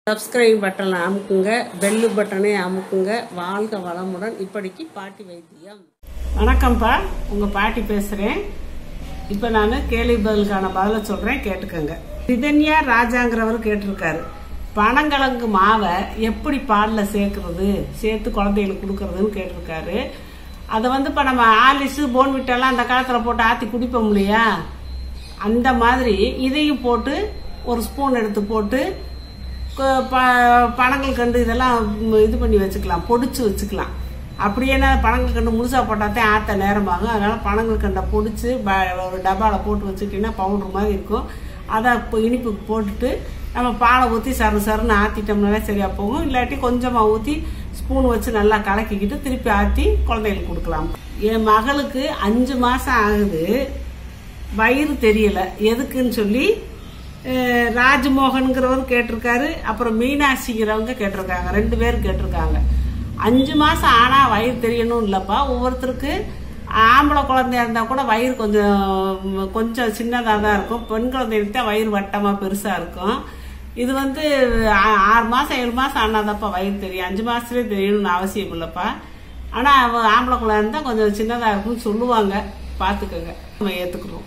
subscribe பட்டனை அமுக்குங்க bell பட்டனை அமுக்குங்க வாழ்க வளமுடன் இப்படிக்கு பாட்டி வைத்தியம் வணக்கம்ப்பா உங்கள் பாட்டி பேசுகிறேன் இப்போ நான் கேள்வி பதிலுக்கான பதிலை சொல்கிறேன் கேட்டுக்கோங்க சிதன்யா ராஜாங்கிறவர் கேட்டிருக்காரு பனங்கிழங்கு மாவை எப்படி பாலில் சேர்க்கறது சேர்த்து குழந்தைகளுக்கு கொடுக்கறதுன்னு கேட்டிருக்காரு அதை வந்து இப்போ நம்ம ஆலிஸு போன்விட்டெல்லாம் அந்த காலத்தில் போட்டு ஆற்றி குடிப்போம் இல்லையா அந்த மாதிரி இதையும் போட்டு ஒரு ஸ்பூன் எடுத்து போட்டு கொ- ப- பனங்கள் கண்டு இதெல்லாம் ம், இது பண்ணி வச்சுக்கலாம் பொடிச்சு வச்சுக்கலாம் அப்படியே பனங்கள் கண்டு முழுசா போட்டாதான் ஆற்ற நேரமாகும் அதனால பனங்கள் கண்டை பொடிச்சு ப- ஒரு டப்பாவில் போட்டு வச்சுக்கிட்டிங்கன்னா பவுடர் மாதிரி இருக்கும் அதை இப்போ இனிப்புக்கு போட்டுட்டு நம்ம பாலை ஊற்றி சரு சருன்னு ஆற்றிட்டோம்னாலே சரியாக போகும் இல்லாட்டி கொஞ்சமாக ஊற்றி ஸ்பூன் வச்சு நல்லா கலக்கிக்கிட்டு திருப்பி ஆற்றி குழந்தைகளுக்கு கொடுக்கலாம் என் மகளுக்கு அஞ்சு மாதம் ஆகுது வயிறு தெரியல எதுக்குன்னு சொல்லி அஹ், ராஜ்மோகன்கிறவர் கேட்டிருக்காரு அப்புறம் மீனாட்சிங்கிறவங்க கேட்டிருக்காங்க ரெண்டு பேரும் கேட்டிருக்காங்க அஞ்சு மாசம் ஆனா வயிறு தெரியணும் இல்லப்பா ஒவ்வொருத்தருக்கு ஆம்பளை குழந்தையா இருந்தா கூட வயிறு கொஞ்சம் கொஞ்சம் சின்னதாக தான் இருக்கும் பெண் குழந்தைகளுக்கு தான் வயிறு வட்டமா பெருசா இருக்கும் இது வந்து ஆ- ஆறு மாசம் ஏழு மாசம் ஆனாதாப்பா வயிறு தெரியும் அஞ்சு மாசத்துலேயே தெரியணும்னு அவசியம் இல்லைப்பா ஆனா அவ ஆம்பளை குழந்தை இருந்தா கொஞ்சம் சின்னதா இருக்கும்னு சொல்லுவாங்க பார்த்துக்கோங்க நம்ம ஏத்துக்கிறோம்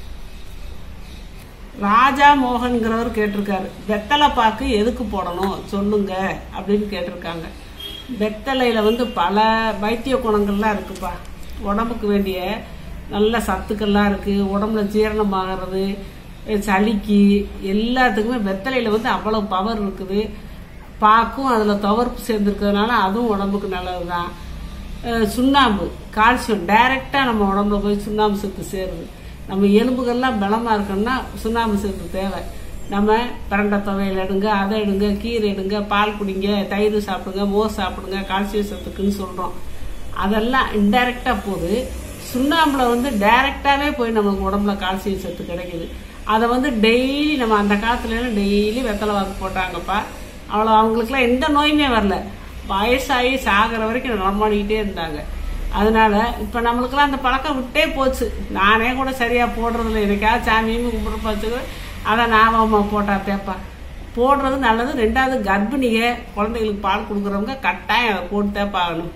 ராஜா மோகன்கிறவர் கேட்டிருக்காரு வெத்தலை பாக்கு எதுக்கு போடணும் சொல்லுங்க அப்படின்னு கேட்டிருக்காங்க வெத்தலையில வந்து பல வைத்திய குணங்கள்லாம் இருக்குப்பா உடம்புக்கு வேண்டிய நல்ல சத்துக்கள்லாம் இருக்கு உடம்புல ஜீரணமாகிறது சளிக்கு எல்லாத்துக்குமே வெத்தலையில வந்து அவ்வளவு பவர் இருக்குது பாக்கும் அதுல துவர்ப்பு சேர்ந்துருக்கிறதுனால அதுவும் உடம்புக்கு நல்லதுதான் அஹ் சுண்ணாம்பு கால்சியம் டைரக்டா நம்ம உடம்புல போய் சுண்ணாம்பு சத்து சேருது நம்ம எலும்புகள்லாம் பலமா இருக்கணும்னா சுண்ணாம்பு சத்து தேவை நம்ம பிரண்டை துவையல் எடுங்க அதை எடுங்க கீரை எடுங்க பால் குடிங்க தயிர் சாப்பிடுங்க மோர் சாப்பிடுங்க கால்சியம் சத்துக்குன்னு சொல்றோம் அதெல்லாம் இன்டைரக்டா போகுது சுண்ணாம்புல வந்து டைரக்டாவே போய் நமக்கு உடம்புல கால்சியம் சத்து கிடைக்குது அதை வந்து டெய்லி நம்ம அந்த காலத்துல எல்லாம் டெய்லி வெத்தலை வாக்கு போட்டாங்கப்பா அவ்வளோ அவங்களுக்குலாம் எந்த நோயுமே வரல வயசாகி சாகிற வரைக்கும் நடமாடிக்கிட்டே இருந்தாங்க அதனால இப்போ நம்மளுக்கெல்லாம் அந்த பழக்கம் விட்டே போச்சு நானே கூட சரியா போடுறதில்ல எனக்காவது சாமியும் கும்பிட்ற வச்சுக்க அதை ஞாபகமாக போட்டா தேப்பா போடுறது நல்லது ரெண்டாவது கர்ப்பிணிக குழந்தைகளுக்கு பால் கொடுக்குறவங்க கட்டாயம் அதை போட்டு தேப்பாகணும்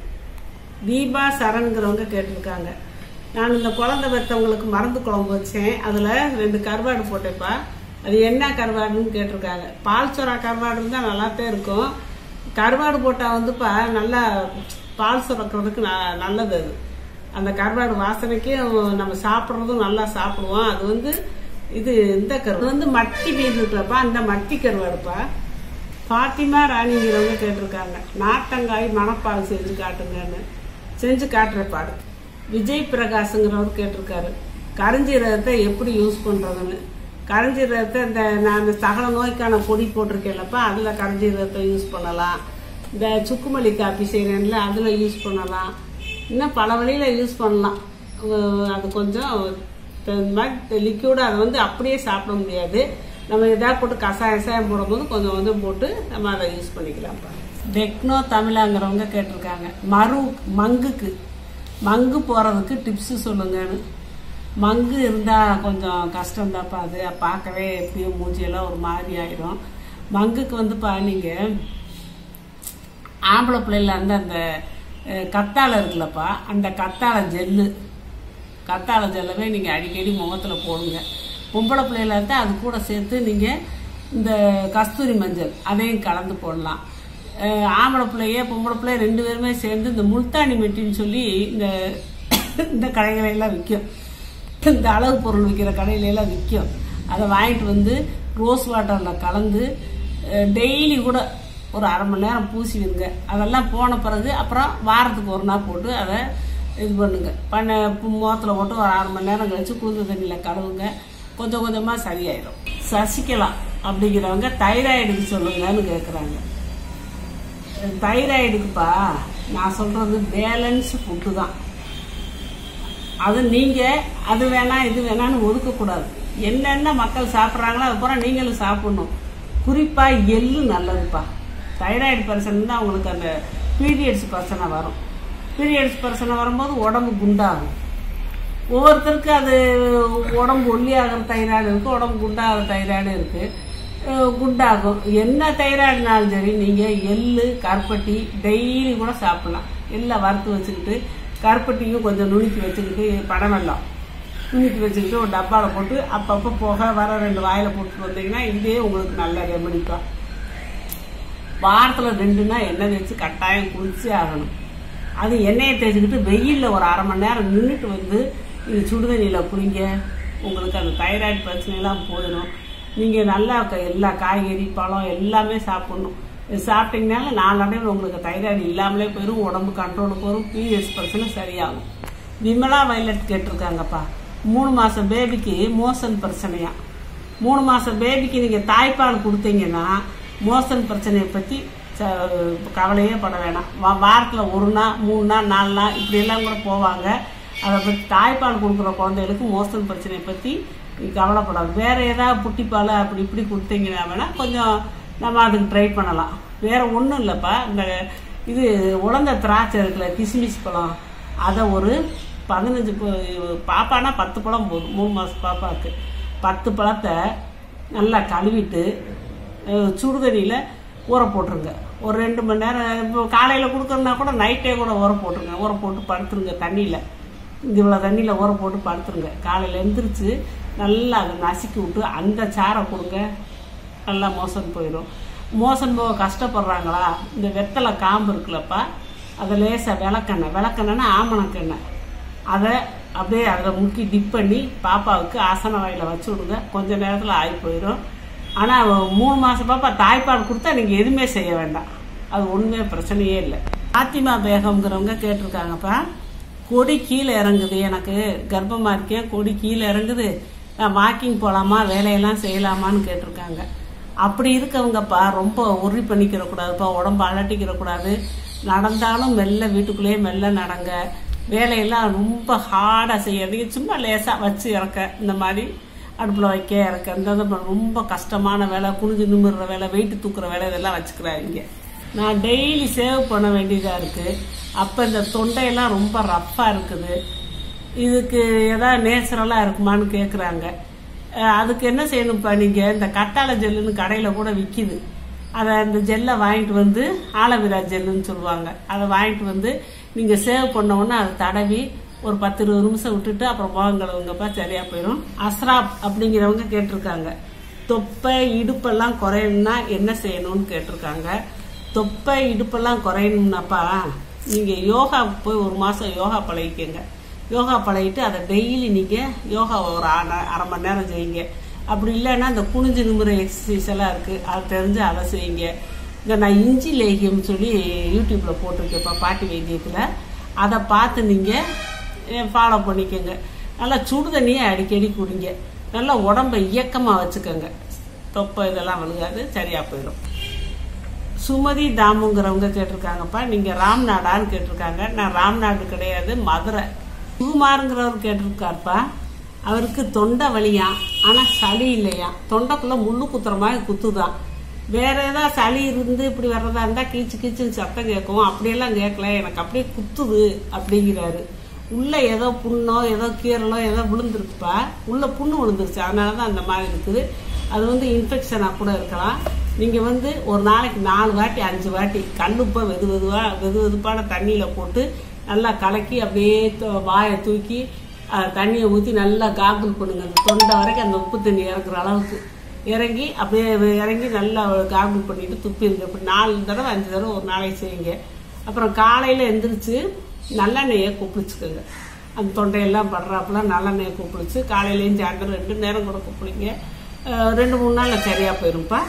தீபா சரண்கிறவங்க கேட்டிருக்காங்க நான் இந்த குழந்தை பெற்றவங்களுக்கு மருந்து குழம்பு வச்சேன் அதில் ரெண்டு கருவாடு போட்டேப்பா அது என்ன கருவாடுன்னு கேட்டிருக்காங்க பால் சொரா கருவாடு இருந்தால் நல்லாத்தான் இருக்கும் கருவாடு போட்டால் வந்துப்பா நல்லா பால் சுரக்கிறதுக்கு ந- நல்லது அது அந்த கருவாடு வாசனைக்கும் நம்ம சாப்பிட்றதும் நல்லா சாப்பிடுவோம் அது வந்து இது இந்த கருவாடு வந்து மட்டி மீன் இருக்குல்லப்பா அந்த மட்டி கருவாடுப்பா பாத்திமா ராணிங்கிறவங்க கேட்டிருக்காங்க நாட்டங்காய் மணப்பால் செஞ்சு காட்டுங்கன்னு செஞ்சு காட்டுற பாடு விஜய் பிரகாஷ்ங்கிறவர் கேட்டிருக்காரு கரிஞ்சீரகத்தை எப்படி யூஸ் பண்றதுன்னு கரிஞ்சீரகத்தை இந்த நான் இந்த சகல நோய்க்கான பொடி போட்டிருக்கேன்லப்பா அதில் கரிஞ்சீரகத்தை யூஸ் பண்ணலாம் இந்த சுக்குமல்லி காப்பி செய்கிறேன்ல அதில் யூஸ் பண்ணலாம் இன்னும் பல வழியில் யூஸ் பண்ணலாம் அஹ் அது கொஞ்சம் இந்த மாதிரி லிக்யூடு அதை வந்து அப்படியே சாப்பிட முடியாது நம்ம எதாவது போட்டு கசாயம் கசாயம் போடும்போது கொஞ்சம் கொஞ்சம் போட்டு நம்ம அதை யூஸ் பண்ணிக்கலாம்ப்பா டெக்னோ தமிழாங்கிறவங்க கேட்டிருக்காங்க மரு மங்குக்கு மங்கு போகிறதுக்கு டிப்ஸு சொல்லுங்கன்னு மங்கு இருந்தால் கொஞ்சம் கஷ்டம்தான்ப்பா அது பார்க்கவே எப்படியும் மூஞ்சியெல்லாம் ஒரு மாதிரி ஆயிடும் மங்குக்கு வந்துப்பா நீங்கள் ஆம்பளை பிள்ளைல வந்து அந்த அஹ், கத்தாழை இருக்குல்லப்பா அந்த கத்தாழை ஜெல்லு கத்தாழை ஜெல்லவே நீங்கள் அடிக்கடி முகத்தில் போடுங்க பொம்பளை பிள்ளையில இருந்தால் அது கூட சேர்த்து நீங்கள் இந்த கஸ்தூரி மஞ்சள் அதையும் கலந்து போடலாம் அஹ், ஆம்பளை பிள்ளைய பொம்பளை பிள்ளைய ரெண்டு பேருமே சேர்ந்து இந்த முல்தானி மெட்டின்னு சொல்லி இந்த இந்த கடைகளை எல்லாம் விற்கும் இந்த அழகு பொருள் விற்கிற கடையில எல்லாம் விற்கும் அதை வாங்கிட்டு வந்து ரோஸ் வாட்டரில் கலந்து டெய்லி கூட ஒரு அரை மணி நேரம் பூசி விடுங்க அதெல்லாம் போன பிறகு அப்புறம் வாரத்துக்கு ஒரு நாள் போட்டு அதை இது பண்ணுங்க பண்ண முகத்தில் போட்டு ஒரு அரை மணி நேரம் கழிச்சு குளிர்ந்த தண்ணியில் கழுவுங்க கொஞ்சம் கொஞ்சமாக சரியாயிடும் சசிகலா அப்படிங்கிறவங்க தைராய்டுக்கு சொல்லுங்கன்னு கேட்குறாங்க தைராய்டுக்குப்பா நான் சொல்றது பேலன்ஸ் ஃபுட்டு தான் அது நீங்க அது வேணாம் இது வேணாம்னு ஒதுக்கக்கூடாது என்னென்ன மக்கள் சாப்பிட்றாங்களோ அது பூரா நீங்களும் சாப்பிடணும் குறிப்பா எள்ளு நல்லதுப்பா தைராய்டு பிரச்சனை தான் அவங்களுக்கு அந்த பீரியட்ஸ் பிரச்சனை வரும் பீரியட்ஸ் பிரச்சனை வரும்போது உடம்பு குண்டாகும் ஒவ்வொருத்தருக்கு அது உடம்பு ஒல்லியாகிற தைராய்டு இருக்கு உடம்பு குண்டாகிற தைராய்டு இருக்கு அஹ், குண்டாகும் என்ன தைராய்டுனாலும் சரி நீங்கள் எள்ளு கருப்பட்டி டெய்லி கூட சாப்பிடலாம் எல்லாம் வறுத்து வச்சுக்கிட்டு கருப்பட்டியும் கொஞ்சம் நுணுக்கி வச்சுக்கிட்டு பனவெல்லம் நுணுக்கி வச்சுக்கிட்டு ஒரு டப்பாவில் போட்டு அப்பப்போ போக வர ரெண்டு வாயில் போட்டு வந்தீங்கன்னா இதே உங்களுக்கு நல்ல ரெமடிப்பா வாரத்தில் ரெண்டுனா எண்ணெய் தேய்ச்சி கட்டாயம் குளிச்சே ஆகணும் அது எண்ணெயை தேய்ச்சிக்கிட்டு வெயிலில் ஒரு அரை மணி நேரம் நின்றுட்டு வந்து நீங்கள் சுடுதண்ணியில் குளிங்க உங்களுக்கு அந்த தைராய்டு பிரச்சனையெல்லாம் போயிடும் நீங்கள் நல்லா க- எல்லா காய்கறி பழம் எல்லாமே சாப்பிடணும் இது சாப்பிட்டீங்கனால நாளடைவில் உங்களுக்கு தைராய்டு இல்லாமலே போயிடும் உடம்பு கண்ட்ரோலுக்கு வரும் பிஎஸ் பிரச்சனை சரியாகும் விமலா வயலட் கேட்டிருக்காங்கப்பா மூணு மாதம் பேபிக்கு மோசன் பிரச்சனையா மூணு மாதம் பேபிக்கு நீங்கள் தாய்ப்பால் கொடுத்தீங்கன்னா மோசன் பிரச்சனையை பற்றி கவலையே பட வேணாம் வா வாரத்தில் ஒரு நாள் மூணு நாள் நாலு நாள் இப்படியெல்லாம் கூட போவாங்க அதை பற்றி தாய்ப்பால் கொடுக்குற குழந்தைகளுக்கு மோசன் பிரச்சனையை பற்றி நீ கவலைப்படாது வேறு ஏதாவது புட்டிப்பால் அப்படி இப்படி கொடுத்தீங்கன்னா வேணால் கொஞ்சம் நம்ம அதுக்கு ட்ரை பண்ணலாம் வேறு ஒன்றும் இல்லைப்பா இந்த இது உலர்ந்த திராட்சை இருக்குல்ல கிஸ்மிஸ் பழம் அதை ஒரு பதினஞ்சு ப- பாப்பானா பத்து பழம் போதும் மூணு மாதம் பாப்பாவுக்கு பத்து பழத்தை நல்லா கழுவிட்டு அஹ், சுடுதண்ணியில் ஊற போட்டுருங்க ஒரு ரெண்டு மணி நேரம் இப்போ காலையில் கொடுக்குறதுனா கூட நைட்டே கூட ஊற போட்டுருங்க ஊற போட்டு படுத்துருங்க தண்ணியில் இவ்வளோ தண்ணியில் ஊற போட்டு படுத்துருங்க காலையில் எந்திரிச்சு நல்லா அதை நசுக்கி விட்டு அந்த சாரை கொடுங்க நல்லா மோசன் போயிடும் மோசன் போக கஷ்டப்படுறாங்களா இந்த வெத்தலை காம்பு இருக்குல்லப்பா அதை லேசாக விளக்கெண்ணெய் விளக்கெண்ணெய்னா ஆமணக்கெண்ணெய் அதை அப்படியே அதில் முக்கி டிப் பண்ணி பாப்பாவுக்கு ஆசன வாயில் வச்சு விடுங்க கொஞ்ச நேரத்தில் ஆகி போயிடும் ஆனால் மூணு மாதம் பாப்பா தாய்ப்பால் கொடுத்தா நீங்கள் எதுவுமே செய்ய வேண்டாம் அது ஒன்றுமே பிரச்சனையே இல்லை பாத்திமா பேகம்ங்கிறவங்க கேட்டிருக்காங்கப்பா கொடி கீழே இறங்குது எனக்கு கர்ப்பமாக இருக்கேன் கொடி கீழே இறங்குது நான் வாக்கிங் போகலாமா வேலையெல்லாம் செய்யலாமான்னு கேட்டிருக்காங்க அப்படி இருக்கவங்கப்பா ரொம்ப உரி பண்ணிக்கிற கூடாதுப்பா உடம்ப அலட்டிக்கிற கூடாது நடந்தாலும் மெல்ல வீட்டுக்குள்ளேயே மெல்ல நடங்க வேலையெல்லாம் ரொம்ப ஹார்டாக செய்யாதீங்க சும்மா லேசாக வச்சு இறக்க இந்த மாதிரி அடுப்பில் வைக்க இறக்க இந்த இது ரொம்ப கஷ்டமான வேலை குனிஞ்சு நிமிடுற வேலை வெயிட்டு தூக்குற வேலை இதெல்லாம் வச்சுக்கிறாங்க நான் டெய்லி சேவ் பண்ண வேண்டியதாக இருக்குது அப்போ இந்த தொண்டையெல்லாம் ரொம்ப ரஃப்பாக இருக்குது இதுக்கு ஏதாவது நேச்சுரலாக இருக்குமான்னு கேட்குறாங்க அதுக்கு என்ன செய்யணும்ப்பா நீங்கள் இந்த கத்தாழை ஜெல்லுன்னு கடையில் கூட விற்கிது அதை அந்த ஜெல்லை வாங்கிட்டு வந்து ஆலோவேரா ஜெல்லுன்னு சொல்லுவாங்க அதை வாங்கிட்டு வந்து நீங்கள் சேவ் பண்ண உடனே அதை தடவி ஒரு பத்து இருபது நிமிஷம் விட்டுட்டு அப்புறம் முகம் கழுவுங்கப்பா சரியா போயிடும் அஸ்ராப் அப்படிங்கிறவங்க கேட்டிருக்காங்க தொப்பை இடுப்பெல்லாம் குறையணும்னா என்ன செய்யணும்னு கேட்டிருக்காங்க தொப்பை இடுப்பெல்லாம் குறையணும்னாப்பா நீங்கள் யோகா போய் ஒரு மாதம் யோகா பழகிக்கங்க யோகா பழகிட்டு அதை டெய்லி நீங்கள் யோகா ஒரு அரை அரை மணி நேரம் செய்யுங்க அப்படி இல்லைன்னா இந்த குனிஞ்சு நிமிர எக்ஸசைஸ் எல்லாம் இருக்குது அது தெரிஞ்சு அதை செய்யுங்க இந்த நான் இஞ்சி லேகியம் சொல்லி யூடியூப்பில் போட்டிருக்கேன்ப்பா பாட்டி வைத்தியத்தில் அதை பார்த்து நீங்கள் ஃபாலோ பண்ணிக்கோங்க நல்லா சுடு தண்ணியை அடிக்கடி குடிங்க நல்லா உடம்பை இயக்கமாக வச்சுக்கோங்க தொப்பை இதெல்லாம் விழுகாது சரியாக போயிடும் சுமதி தாமுங்கிறவங்க கேட்டிருக்காங்கப்பா நீங்க ராம்நாடான்னு கேட்டிருக்காங்க நான் ராம்நாடு கிடையாது மதுரை சுகுமாருங்கிறவர் கேட்டிருக்காருப்பா அவருக்கு தொண்டை வலியா ஆனா சளி இல்லையா தொண்டைக்குள்ள முள்ளு குத்துற மாதிரி குத்துதான் வேற ஏதாவது சளி இருந்து இப்படி வர்றதா இருந்தா கீச்சு கீச்சுன்னு சத்தம் கேட்கும் அப்படியெல்லாம் கேட்கல எனக்கு அப்படியே குத்துது அப்படிங்கிறாரு உள்ள ஏதோ புண்ணோ ஏதோ கீரலோ ஏதோ விழுந்துருக்குப்பா உள்ள புண்ணு விழுந்துருச்சு அதனால தான் அந்த மாதிரி இருக்குது அது வந்து இன்ஃபெக்ஷனாக கூட இருக்கலாம் நீங்கள் வந்து ஒரு நாளைக்கு நாலு வாட்டி அஞ்சு வாட்டி கல்லுப்பை வெது வெதுவாக வெது வெதுப்பான தண்ணியில் போட்டு நல்லா கலக்கி அப்படியே தொ- வாயை தூக்கி அஹ், தண்ணியை ஊற்றி நல்லா காகுல் பண்ணுங்க அந்த தொண்டை வரைக்கும் அந்த உப்பு தண்ணி இறக்குற அளவுக்கு இறங்கி அப்படியே இறங்கி நல்லா காகுல் பண்ணிட்டு துப்பிடுங்க இப்படி நாலு தடவை அஞ்சு தடவை ஒரு நாளைக்கு செய்யுங்க அப்புறம் காலையில் எந்திரிச்சு நல்லெண்ணெயை குப்பிச்சுக்கோங்க அந்த தொண்டையெல்லாம் படுறாப்புல நல்லெண்ணெயை குப்பிளிச்சு காலையிலேயும் சாயந்தரம் ரெண்டு நேரம் கூட குப்பிளிங்க அஹ், ரெண்டு மூணு நாளில் சரியாக போயிரும்ப்பா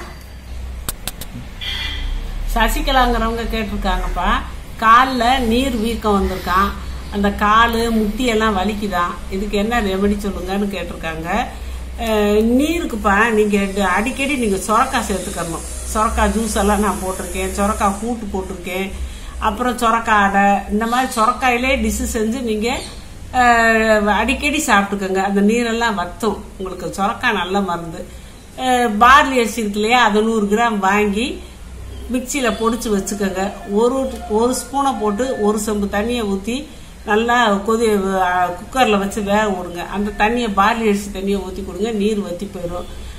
சசிகலாங்கிறவங்க கேட்டிருக்காங்கப்பா காலில் நீர் வீக்கம் வந்திருக்கான் அந்த கால் முட்டியெல்லாம் வலிக்குதான் இதுக்கு என்ன ரெமெடி சொல்லுங்கன்னு கேட்டிருக்காங்க அஹ், நீருக்குப்பா நீங்கள் அடிக்கடி நீங்கள் சொரக்காய் சேர்த்துக்கணும் சொரக்காய் ஜூஸ் எல்லாம் நான் போட்டிருக்கேன் சொரக்காய் கூட்டு போட்டிருக்கேன் அப்புறம் சொரக்காய் அடை இந்த மாதிரி சொரக்காயிலே டிஷ்ஷு செஞ்சு நீங்கள் அடிக்கடி சாப்பிட்டுக்கோங்க அந்த நீரெல்லாம் வத்தும் உங்களுக்கு சொரக்காய் நல்ல மருந்து அஹ், பார்லி அரிசி இருக்கு இல்லையா அதை நூறு கிராம் வாங்கி மிக்சியில் பொடிச்சு வச்சுக்கோங்க ஒரு ஒரு ஸ்பூனை போட்டு ஒரு செம்பு தண்ணியை ஊற்றி நல்லா கொதி குக்கரில் வச்சு வேக விடுங்க அந்த தண்ணியை பார்லி அரிசி தண்ணியை ஊற்றி கொடுங்க நீர் வற்றி போயிடும்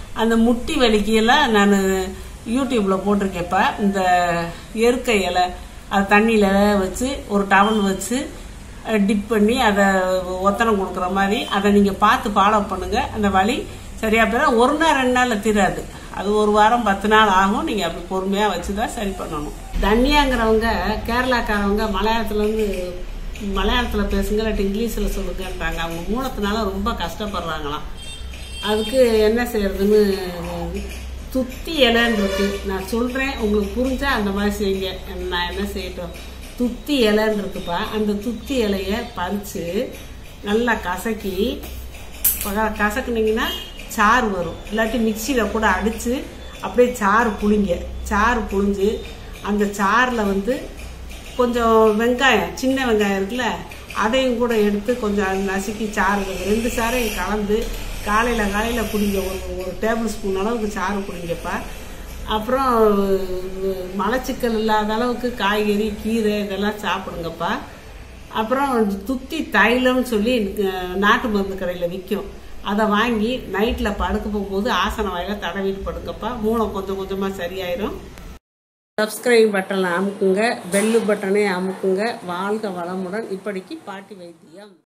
அந்த முட்டி வலிக்கெல்லாம் நான் யூடியூப்ல போட்டிருக்கேன்ப்பா இந்த எருக்கை இலை அது தண்ணியில வச்சு ஒரு டவல் வச்சு டிப் பண்ணி அதை ஒத்தனம் கொடுக்குற மாதிரி அதை நீங்கள் பார்த்து ஃபாலோ பண்ணுங்க அந்த வலி சரியா போயிடும் ஒரு நாள் ரெண்டு நாளில் தீராது அது ஒரு வாரம் பத்து நாள் ஆகும் நீங்கள் அப்படி பொறுமையாக வச்சு தான் சரி பண்ணணும் தன்யாங்கிறவங்க கேரளாக்காரவங்க மலையாளத்துலேருந்து மலையாளத்தில் பேசுங்க இல்லாட்டி இங்கிலீஷில் சொல்லுங்கன்றாங்க அவங்க மூலத்தினால ரொம்ப கஷ்டப்படுறாங்களாம் அதுக்கு என்ன செய்யறதுன்னு துத்தி இலைன்னு இருக்கு நான் சொல்கிறேன் உங்களுக்கு புரிஞ்சா அந்த மாதிரி செய்யுங்க நான் என்ன செய்யட்டும் துத்தி இலைன்னு இருக்குப்பா அந்த துத்தி இலைய பறித்து நல்லா கசக்கி பக- கசக்குனீங்கன்னா சாறு வரும் இல்லாட்டி மிக்சியில் கூட அடித்து அப்படியே சாறு புளிங்க சாறு புளிஞ்சு அந்த சாறில் வந்து கொஞ்சம் வெங்காயம் சின்ன வெங்காயம் இருக்குல்ல அதையும் கூட எடுத்து கொஞ்சம் நசுக்கி சாறு ரெண்டு சாறையும் கலந்து காலையில் காலையில் குடிங்க ஒரு ஒரு டேபிள் ஸ்பூன் அளவுக்கு சாறு குடிங்கப்பா அப்புறம் மலச்சிக்கல் இல்லாத அளவுக்கு காய்கறி கீரை இதெல்லாம் சாப்பிடுங்கப்பா அப்புறம் துத்தி தைலம்னு சொல்லி அஹ், நாட்டு மருந்து கடையில் விற்கும் அதை வாங்கி நைட்டில் படுக்க போகும்போது ஆசன வாயில தடவிட்டு படுங்கப்பா மூலம் கொஞ்சம் கொஞ்சமாக சரியாயிரும் சப்ஸ்கிரைப் பட்டனை அமுக்குங்க பெல்லு பட்டனை அமுக்குங்க வாழ்க வளமுடன் இப்படிக்கு பாட்டி வைத்தியம்